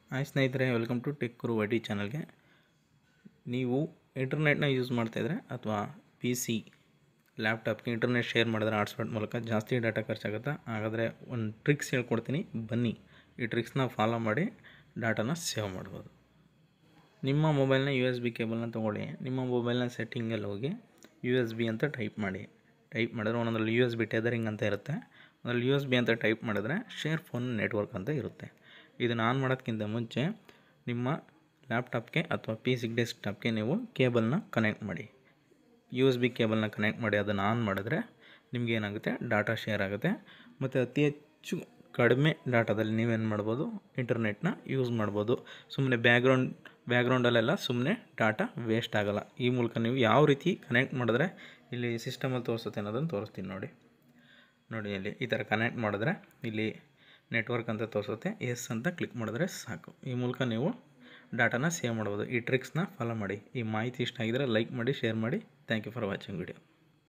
hi ಸ್ನೇಹಿತರೆ welcome to tech guru YT ಚಾನಲ್ಗೆ ನೀವು ಇಂಟರ್ನೆಟ್ನ ಯೂಸ್ ಮಾಡ್ತಾಯಿದ್ರೆ ಅಥವಾ ಪಿ ಸಿ ಲ್ಯಾಪ್ಟಾಪ್ಗೆ ಇಂಟರ್ನೆಟ್ ಶೇರ್ ಮಾಡಿದ್ರೆ ಹಾಟ್ಸ್ಪಾಟ್ ಮೂಲಕ ಜಾಸ್ತಿ ಡಾಟಾ ಖರ್ಚಾಗುತ್ತೆ ಹಾಗಾದರೆ ಒಂದು ಟ್ರಿಕ್ಸ್ ಹೇಳ್ಕೊಡ್ತೀನಿ ಬನ್ನಿ ಈ ಟ್ರಿಕ್ಸ್ನ ಫಾಲೋ ಮಾಡಿ ಡಾಟಾನ ಸೇವ್ ಮಾಡ್ಬೋದು ನಿಮ್ಮ ಮೊಬೈಲ್ನ ಯು ಎಸ್ ಬಿ ಕೇಬಲ್ನ ತೊಗೊಳ್ಳಿ ನಿಮ್ಮ ಮೊಬೈಲ್ನ ಸೆಟ್ಟಿಂಗಲ್ಲಿ ಹೋಗಿ ಯು ಎಸ್ ಬಿ ಅಂತ ಟೈಪ್ ಮಾಡಿ ಟೈಪ್ ಮಾಡಿದ್ರೆ ಒಂದೊಂದ್ರಲ್ಲಿ ಯು ಎಸ್ ಬಿ ಟೆದರಿಂಗ್ ಅಂತ ಇರುತ್ತೆ ಒಂದರಲ್ಲಿ ಯು ಎಸ್ ಬಿ ಅಂತ ಟೈಪ್ ಮಾಡಿದ್ರೆ ಶೇರ್ ಫೋನ್ ನೆಟ್ವರ್ಕ್ ಅಂತ ಇರುತ್ತೆ ಇದನ್ನು ಆನ್ ಮಾಡೋದಕ್ಕಿಂತ ಮುಂಚೆ ನಿಮ್ಮ ಲ್ಯಾಪ್ಟಾಪ್ಗೆ ಅಥವಾ ಪಿ ಸಿ ಡೆಸ್ಕ್ಟಾಪ್ಗೆ ನೀವು ಕೇಬಲ್ನ ಕನೆಕ್ಟ್ ಮಾಡಿ ಯು ಎಸ್ ಬಿ ಕೇಬಲ್ನ ಕನೆಕ್ಟ್ ಮಾಡಿ ಅದನ್ನು ಆನ್ ಮಾಡಿದ್ರೆ ನಿಮ್ಗೆ ಏನಾಗುತ್ತೆ ಡಾಟಾ ಶೇರ್ ಆಗುತ್ತೆ ಮತ್ತು ಅತಿ ಹೆಚ್ಚು ಕಡಿಮೆ ಡಾಟಾದಲ್ಲಿ ನೀವೇನು ಮಾಡ್ಬೋದು ಇಂಟರ್ನೆಟ್ನ ಯೂಸ್ ಮಾಡ್ಬೋದು ಸುಮ್ಮನೆ ಬ್ಯಾಕ್ಗ್ರೌಂಡ್ ಬ್ಯಾಕ್ಗ್ರೌಂಡಲ್ಲೆಲ್ಲ ಸುಮ್ಮನೆ ಡಾಟಾ ವೇಸ್ಟ್ ಆಗೋಲ್ಲ ಈ ಮೂಲಕ ನೀವು ಯಾವ ರೀತಿ ಕನೆಕ್ಟ್ ಮಾಡಿದ್ರೆ ಇಲ್ಲಿ ಸಿಸ್ಟಮಲ್ಲಿ ತೋರಿಸುತ್ತೆ ಅನ್ನೋದನ್ನು ತೋರಿಸ್ತೀನಿ ನೋಡಿ ನೋಡಿ ಇಲ್ಲಿ ಈ ಥರ ಕನೆಕ್ಟ್ ಮಾಡಿದ್ರೆ ಇಲ್ಲಿ ನೆಟ್ವರ್ಕ್ ಅಂತ ತೋರಿಸುತ್ತೆ ಎಸ್ ಅಂತ ಕ್ಲಿಕ್ ಮಾಡಿದ್ರೆ ಸಾಕು ಈ ಮೂಲಕ ನೀವು ಡಾಟಾನ ಸೇವ್ ಮಾಡ್ಬೋದು ಈ ಟ್ರಿಕ್ಸ್ನ ಫಾಲೋ ಮಾಡಿ ಈ ಮಾಹಿತಿ ಇಷ್ಟ ಆಗಿದ್ರೆ ಲೈಕ್ ಮಾಡಿ ಶೇರ್ ಮಾಡಿ thank you for watching video